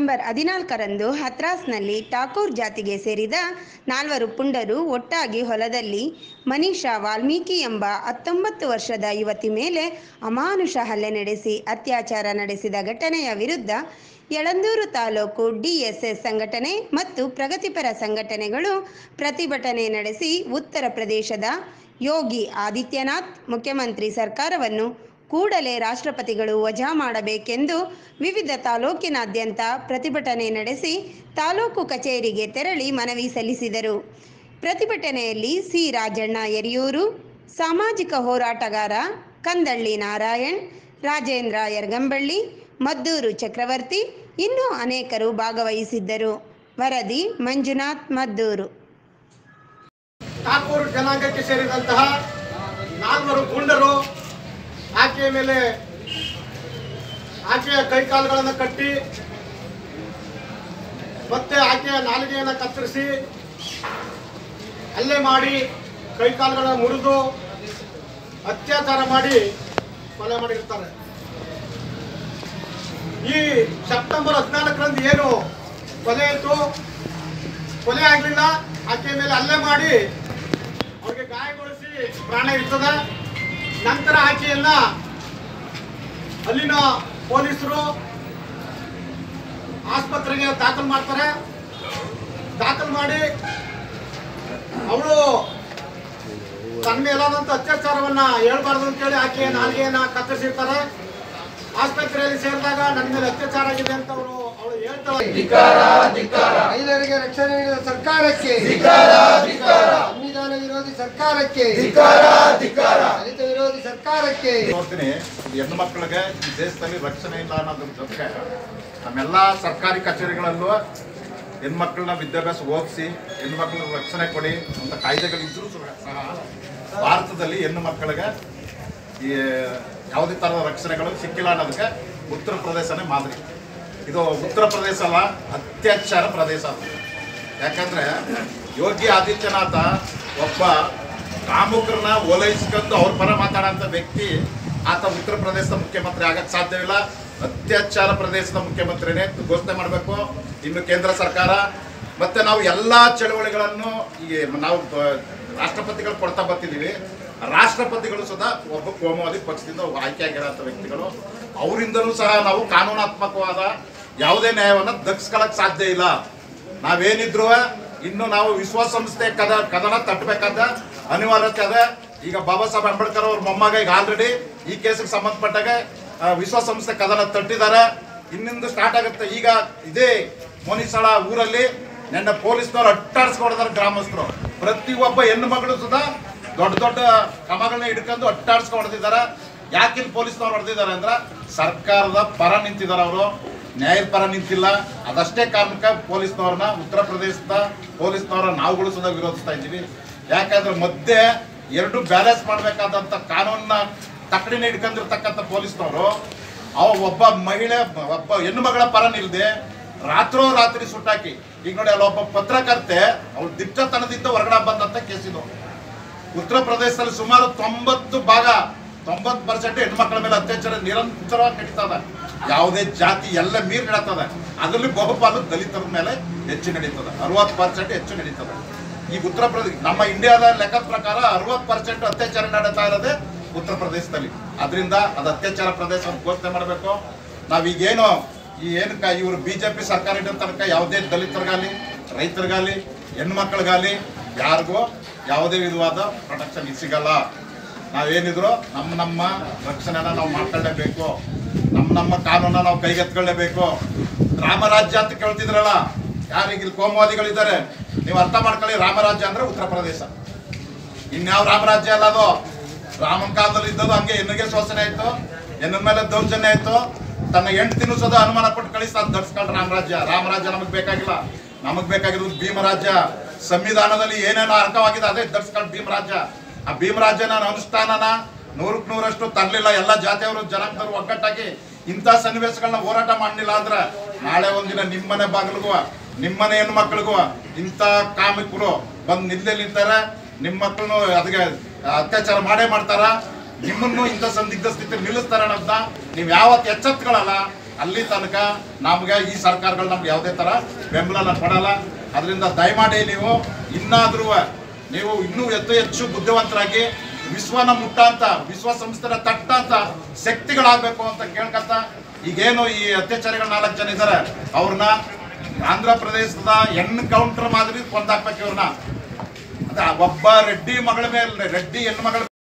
September ಹದಿನಾಲ್ಕರಂದು ಹತ್ರಾಸ್ನಲ್ಲಿ ಠಾಕೂರ್ ಜಾತಿಗೆ ಸೇರಿದ ನಾಲ್ವರು ಪುಂಡರು ಒಟ್ಟಾಗಿ ಹೊಲದಲ್ಲಿ ಮನೀಷಾ ವಾಲ್ಮೀಕಿ ಎಂಬ ಹತ್ತೊಂಬತ್ತು ವರ್ಷದ ಯುವತಿ ಮೇಲೆ ಅಮಾನುಷ ಹಲ್ಲೆ ನಡೆಸಿ ಅತ್ಯಾಚಾರ ನಡೆಸಿದ ಘಟನೆಯ ವಿರುದ್ಧ ಯಳಂದೂರು ತಾಲೂಕು ಡಿಎಸ್ಎಸ್ ಸಂಘಟನೆ ಮತ್ತು ಪ್ರಗತಿಪರ ಸಂಘಟನೆಗಳು ಪ್ರತಿಭಟನೆ ನಡೆಸಿ ಉತ್ತರ ಪ್ರದೇಶದ ಯೋಗಿ ಆದಿತ್ಯನಾಥ್ ಮುಖ್ಯಮಂತ್ರಿ ಸರ್ಕಾರವನ್ನು ಕೂಡಲೇ ರಾಷ್ಟ್ರಪತಿಗಳು ವಜಾ ಮಾಡಬೇಕೆಂದು ವಿವಿಧ ತಾಲೂಕಿನಾದ್ಯಂತ ಪ್ರತಿಭಟನೆ ನಡೆಸಿ ತಾಲೂಕು ಕಚೇರಿಗೆ ತೆರಳಿ ಮನವಿ ಸಲ್ಲಿಸಿದರು ಪ್ರತಿಭಟನೆಯಲ್ಲಿ ಸಿ ರಾಜಣ್ಣ ಯರಿಯೂರು ಸಾಮಾಜಿಕ ಹೋರಾಟಗಾರ ಕಂದಳ್ಳಿ ನಾರಾಯಣ್ ರಾಜೇಂದ್ರ ಯರ್ಗಂಬಳ್ಳಿ ಮದ್ದೂರು ಚಕ್ರವರ್ತಿ ಇನ್ನೂ ಅನೇಕರು ಭಾಗವಹಿಸಿದ್ದರು ವರದಿ ಮಂಜುನಾಥ್ ಮದ್ದೂರು ಠಾಕೂರ್ ಜನಾಂಗಕ್ಕೆ ಸೇರಿದಂತಹ ನಾಲ್ವರು ಗುಂಡರು ಆಕೆಯ ಮೇಲೆ ಆಕೆಯ ಕೈಕಾಲುಗಳನ್ನು ಕಟ್ಟಿ ಮತ್ತೆ ಆಕೆಯ ನಾಲಿಗೆಯನ್ನು ಕತ್ತರಿಸಿ ಹಲ್ಲೆ ಮಾಡಿ ಕೈಕಾಲುಗಳನ್ನು ಮುರಿದು ಅತ್ಯಾಚಾರ ಮಾಡಿ ಕೊಲೆ ಮಾಡಿರ್ತಾರೆ ಈ ಸೆಪ್ಟೆಂಬರ್ ಹದಿನಾಲ್ಕರಂದು ಏನು ಕೊಲೆ ಆಯಿತು ಕೊಲೆ ಆಗಲಿಲ್ಲ ಆಕೆಯ ಮೇಲೆ ಹಲ್ಲೆ ಮಾಡಿ ಅವ್ರಿಗೆ ಗಾಯಗೊಳಿಸಿ ಪ್ರಾಣ ಇರ್ತದೆ ನಂತರ ಆಕೆಯನ್ನ ಅಲ್ಲಿನ ಪೊಲೀಸರು ಆಸ್ಪತ್ರೆಗೆ ದಾಖಲು ಮಾಡ್ತಾರೆ ದಾಖಲು ಮಾಡಿ ಅವಳು ತನ್ನ ಮೇಲಾದಂತ ಅತ್ಯಾಚಾರವನ್ನ ಹೇಳ್ಬಾರ್ದು ಅಂತೇಳಿ ಆಕೆಯ ನಾಲಿಗೆಯನ್ನ ಕತ್ತರಿಸಿರ್ತಾರೆ ಆಸ್ಪತ್ರೆಯಲ್ಲಿ ಸೇರಿದಾಗ ನನ್ನ ಮೇಲೆ ಅತ್ಯಾಚಾರ ಆಗಿದೆ ಅಂತ ಅವರು ಅವಳು ಹೇಳ್ತಾಳೆ ಮಹಿಳೆಯರಿಗೆ ರಕ್ಷಣೆ ನೀಡಿದ ಸರ್ಕಾರಕ್ಕೆ ಸಂವಿಧಾನ ವಿರೋಧಿ ಸರ್ಕಾರಕ್ಕೆ ದಲಿತ ವಿರೋಧಿ ಸರ್ಕಾರಕ್ಕೆ ನೋಡ್ತೀನಿ ಹೆಣ್ಣು ಮಕ್ಕಳಿಗೆ ಈ ದೇಶದಲ್ಲಿ ರಕ್ಷಣೆ ಇಲ್ಲ ಅನ್ನೋದ್ರ ಜೊತೆಗೆ ನಮ್ಮೆಲ್ಲ ಸರ್ಕಾರಿ ಕಚೇರಿಗಳಲ್ಲೂ ಹೆಣ್ಮಕ್ಳನ್ನ ವಿದ್ಯಾಭ್ಯಾಸ ಓದಿಸಿ ಹೆಣ್ಮಕ್ಳಿಗೆ ರಕ್ಷಣೆ ಕೊಡಿ ಅಂತ ಕಾಯ್ದೆಗಳಿದ್ರೂ ಸಹ ಭಾರತದಲ್ಲಿ ಹೆಣ್ಣು ಮಕ್ಕಳಿಗೆ ಈ ಯಾವುದೇ ಥರದ ರಕ್ಷಣೆಗಳು ಸಿಕ್ಕಿಲ್ಲ ಅನ್ನೋದಕ್ಕೆ ಉತ್ತರ ಪ್ರದೇಶನೇ ಮಾದರಿ ಇದು ಉತ್ತರ ಪ್ರದೇಶ ಅಲ್ಲ ಅತ್ಯಾಚಾರ ಪ್ರದೇಶ ಅದು ಯಾಕಂದ್ರೆ ಯೋಗಿ ಆದಿತ್ಯನಾಥ ಒಬ್ಬ ಕಾಮುಕರನ್ನ ಓಲೈಸ್ಕೊಂಡು ಅವ್ರ ಪರ ಮಾತಾಡೋಂಥ ವ್ಯಕ್ತಿ ಆತ ಉತ್ತರ ಪ್ರದೇಶದ ಮುಖ್ಯಮಂತ್ರಿ ಆಗಕ್ಕೆ ಸಾಧ್ಯವಿಲ್ಲ ಅತ್ಯಾಚಾರ ಪ್ರದೇಶದ ಮುಖ್ಯಮಂತ್ರಿನೇ ಘೋಷಣೆ ಮಾಡಬೇಕು ಇನ್ನು ಕೇಂದ್ರ ಸರ್ಕಾರ ಮತ್ತೆ ನಾವು ಎಲ್ಲ ಚಳವಳಿಗಳನ್ನು ಈ ನಾವು ಬ- ರಾಷ್ಟ್ರಪತಿಗಳು ಕೊಡ್ತಾ ಬರ್ತಿದ್ದೀವಿ ರಾಷ್ಟ್ರಪತಿಗಳು ಸುಧಾ ಒಬ್ಬ ಕೋಮುವಾದಿ ಪಕ್ಷದಿಂದ ಆಯ್ಕೆಯಾಗಿರೋಂಥ ವ್ಯಕ್ತಿಗಳು ಅವರಿಂದಲೂ ಸಹ ನಾವು ಕಾನೂನಾತ್ಮಕವಾದ ಯಾವುದೇ ನ್ಯಾಯವನ್ನು ದಕ್ಸ್ಕೊಳಕ್ ಸಾಧ್ಯ ಇಲ್ಲ ನಾವೇನಿದ್ರು ಇನ್ನು ನಾವು ವಿಶ್ವಸಂಸ್ಥೆ ಕದ ಕದನ ತಟ್ಟಬೇಕಾದ ಅನಿವಾರ್ಯತೆ ಅದ ಈಗ ಬಾಬಾ ಸಾಹೇಬ್ ಅಂಬೇಡ್ಕರ್ ಅವ್ರ ಮೊಮ್ಮಗ ಈಗ ಆಲ್ರೆಡಿ ಈ ಕೇಸಿಗೆ ಸಂಬಂಧಪಟ್ಟಾಗ ಆ, ವಿಶ್ವಸಂಸ್ಥೆ ಕದನ ತಟ್ಟಿದ್ದಾರೆ ಇನ್ನಿಂದ ಸ್ಟಾರ್ಟ್ ಆಗುತ್ತೆ ಈಗ ಇದೇ ಮೋನಿಸಳ ಊರಲ್ಲಿ ನೆನ್ನೆ ಪೊಲೀಸ್ನವ್ರು ಅಟ್ಟಾಡ್ಸ್ಕೊಡ್ತಾರೆ ಗ್ರಾಮಸ್ಥರು ಪ್ರತಿಯೊಬ್ಬ ಹೆಣ್ಣು ಮಗಳು ಸುಧಾ ದೊಡ್ಡ ದೊಡ್ಡ ಕ್ರಮಗಳನ್ನ ಹಿಡ್ಕೊಂಡು ಅಟ್ಟಾಡ್ಸ್ಕೊಂಡು ಹೊಡೆದಿದ್ದಾರೆ ಯಾಕಿಲ್ ಪೊಲೀಸ್ನವ್ರು ಹೊಡೆದಿದ್ದಾರೆ ಅಂದ್ರೆ ಸರ್ಕಾರದ ಪರ ನಿಂತಿದ್ದಾರೆ ಅವರು ನ್ಯಾಯದ ಪರ ನಿಂತಿಲ್ಲ ಅದಷ್ಟೇ ಕಾರಣಕ್ಕೆ ಪೊಲೀಸ್ನವ್ರನ್ನ ಉತ್ತರ ಪ್ರದೇಶದ ಪೊಲೀಸ್ನವರ ನಾವುಗಳು ಸುಧಾ ವಿರೋಧಿಸ್ತಾ ಇದ್ದೀವಿ ಯಾಕಂದ್ರೆ ಮಧ್ಯೆ ಎರಡು ಬ್ಯಾಲೆನ್ಸ್ ಮಾಡಬೇಕಾದಂಥ ಕಾನೂನನ್ನ ತಕ್ಕಡಿನ ಹಿಡ್ಕೊಂಡಿರ್ತಕ್ಕಂಥ ಪೊಲೀಸ್ನವರು ಅವ ಒಬ್ಬ ಮಹಿಳೆ ಒಬ್ಬ ಹೆಣ್ಣು ಮಗಳ ಪರ ನಿಲ್ದೆ ರಾತ್ರೋ ರಾತ್ರಿ ಸುಟ್ಟಾಕಿ ಈಗ ನೋಡಿ ಅಲ್ಲಿ ಒಬ್ಬ ಪತ್ರಕರ್ತೆ ಅವ್ಳು ದಿಟ್ಟತನದಿಂದ ಹೊರಗಡೆ ಬಂದಂತ ಕೇಸಿದು ಉತ್ತರ ಪ್ರದೇಶದಲ್ಲಿ ಸುಮಾರು ತೊಂಬತ್ತು ಭಾಗ ತೊಂಬತ್ತು ಪರ್ಸೆಂಟ್ ಹೆಣ್ಮಕ್ಳ ಮೇಲೆ ಅತ್ಯಾಚಾರ ನಿರಂತರವಾಗಿ ನಡೀತದ ಯಾವುದೇ ಜಾತಿ ಎಲ್ಲ ಮೀರಿ ನಡೀತದೆ ಅದರಲ್ಲಿ ಬಹುಪಾಲು ದಲಿತರ ಮೇಲೆ ಹೆಚ್ಚು ನಡೀತದೆ ಅರವತ್ತು ಪರ್ಸೆಂಟ್ ಹೆಚ್ಚು ನಡೀತದೆ ಈ ಉತ್ತರ ಪ್ರದೇಶ ನಮ್ಮ ಇಂಡಿಯಾದ ಲೆಕ್ಕದ ಪ್ರಕಾರ ಅರವತ್ತು ಪರ್ಸೆಂಟ್ ಅತ್ಯಾಚಾರ ನಡೀತಾ ಇರೋದೇ ಉತ್ತರ ಪ್ರದೇಶದಲ್ಲಿ ಅದರಿಂದ ಅದು ಅತ್ಯಾಚಾರ ಪ್ರದೇಶ ಅಂತ ಘೋಷಣೆ ಮಾಡಬೇಕು ನಾವೀಗೇನು ಈ ಏನು ಕ ಇವರು ಬಿ ಜೆ ಪಿ ಸರ್ಕಾರ ಇಡೋ ತನಕ ಯಾವುದೇ ದಲಿತರಿಗಾಲಿ ರೈತರಿಗಾಲಿ ಹೆಣ್ಮಕ್ಳಿಗಾಲಿ ಯಾರಿಗೂ ಯಾವುದೇ ವಿಧವಾದ ಪ್ರೊಟೆಕ್ಷನ್ ಸಿಗಲ್ಲ ನಾವೇನಿದ್ರು ನಮ್ಮ ನಮ್ಮ ರಕ್ಷಣೆನ ನಾವು ಮಾಡ್ಕೊಳ್ಳೇಬೇಕು ನಮ್ಮ ನಮ್ಮ ಕಾನೂನ ನಾವು ಕೈಗೆತ್ಕೊಳ್ಳೇಬೇಕು ರಾಮರಾಜ್ಯ ಅಂತ ಕೇಳ್ತಿದ್ರಲ್ಲ ಯಾರಿಗೆ ಇಲ್ಲಿ ಕೋಮುವಾದಿಗಳಿದ್ದಾರೆ ನೀವು ಅರ್ಥ ಮಾಡ್ಕೊಳ್ಳಿ ರಾಮರಾಜ್ಯ ಅಂದ್ರೆ ಉತ್ತರ ಪ್ರದೇಶ ಇನ್ಯಾವ ರಾಮರಾಜ್ಯ ಅಲ್ಲ ಅದು ರಾಮನ ಕಾಲದಲ್ಲಿ ಇದ್ದದ್ದು ಹಂಗೆ ಹೆಣ್ಣಿಗೆ ಶೋಷಣೆ ಆಯ್ತು ಹೆಣ್ಣಿನ ಮೇಲೆ ದೌರ್ಜನ್ಯ ಆಯ್ತು ತನ್ನ ಹೆಂಡತಿ ತಿನ್ನಿಸೋದು ಅನುಮಾನ ಕೊಟ್ಟು ಕಳಿಸ್ತಾ ಅದ್ ದಡ್ಸ್ಕೊಂಡ್ ರಾಮರಾಜ್ಯ ರಾಮರಾಜ್ಯ ನಮಗ್ ಬೇಕಾಗಿಲ್ಲ ನಮಗ್ ಬೇಕಾಗಿರೋದು ಭೀಮರಾಜ್ಯ ಸಂವಿಧಾನದಲ್ಲಿ ಏನೇನೋ ಅರ್ಹವಾಗಿದೆ ಅದೇ ದಡ್ಸ್ಕೊಂಡ್ ಭೀಮರಾಜ್ಯ ಆ ಭೀಮರಾಜ್ಯನ ಅನುಷ್ಠಾನನ ನೂರಕ್ಕೆ ನೂರಷ್ಟು ತರಲಿಲ್ಲ ಎಲ್ಲ ಜಾತಿಯವರು ಜನಾಂಗದವರು ಒಗ್ಗಟ್ಟಾಗಿ ಇಂಥ ಸನ್ನಿವೇಶಗಳನ್ನ ಹೋರಾಟ ಮಾಡಲಿಲ್ಲ ಅಂದ್ರೆ ನಾಳೆ ಒಂದಿನ ನಿಮ್ಮನೆ ಬಾಗಿಲಿಗೂ ನಿಮ್ಮನೆ ಹೆಣ್ಣು ಮಕ್ಕಳಿಗೂ ಇಂಥ ಕಾಮಿಕರು ಬಂದು ನಿಲ್ಲೇ ನಿಂತಾರೆ ನಿಮ್ಮ ಮಕ್ಕಳನ್ನು ಅದಕ್ಕೆ ಅತ್ಯಾಚಾರ ಮಾಡೇ ಮಾಡ್ತಾರ ನಿಮ್ಮನ್ನು ಇಂಥ ಸಂದಿಗ್ಧ ಸ್ಥಿತಿ ನಿಲ್ಲಿಸ್ತಾರ ಅನ್ನೋದನ್ನ ನೀವು ಯಾವತ್ತು ಎಚ್ಚೆತ್ಕೊಳ್ಳಲ್ಲ ಅಲ್ಲಿ ತನಕ ನಮ್ಗೆ ಈ ಸರ್ಕಾರಗಳು ನಮ್ಗೆ ಯಾವುದೇ ತರ ಬೆಂಬಲನ ಕೊಡಲ್ಲ ಅದರಿಂದ ದಯಮಾಡಿ ನೀವು ಇನ್ನಾದ್ರೂ ನೀವು ಇನ್ನೂ ಹೆಚ್ಚು ಹೆಚ್ಚು ಬುದ್ಧಿವಂತರಾಗಿ ವಿಶ್ವನ ಮುಟ್ಟಂತ ವಿಶ್ವಸಂಸ್ಥೆನ ತಟ್ಟಂತ ಶಕ್ತಿಗಳಾಗಬೇಕು ಅಂತ ಕೇಳ್ಕತ್ತ ಈಗೇನು ಈ ಅತ್ಯಾಚಾರಿಗಳು ನಾಲ್ಕು ಜನ ಇದ್ದಾರೆ ಅವ್ರನ್ನ ಆಂಧ್ರ ಪ್ರದೇಶದ ಹೆಣ್ಣು ಕೌಂಟರ್ ಮಾದರಿ ಕೊಂದಾಕ್ಬೇಕು ಇವ್ರನ್ನ ಅದ ಒಬ್ಬ ರೆಡ್ಡಿ ಮಗಳ ಮೇಲೆ ರೆಡ್ಡಿ ಹೆಣ್ಣು ಮಗಳ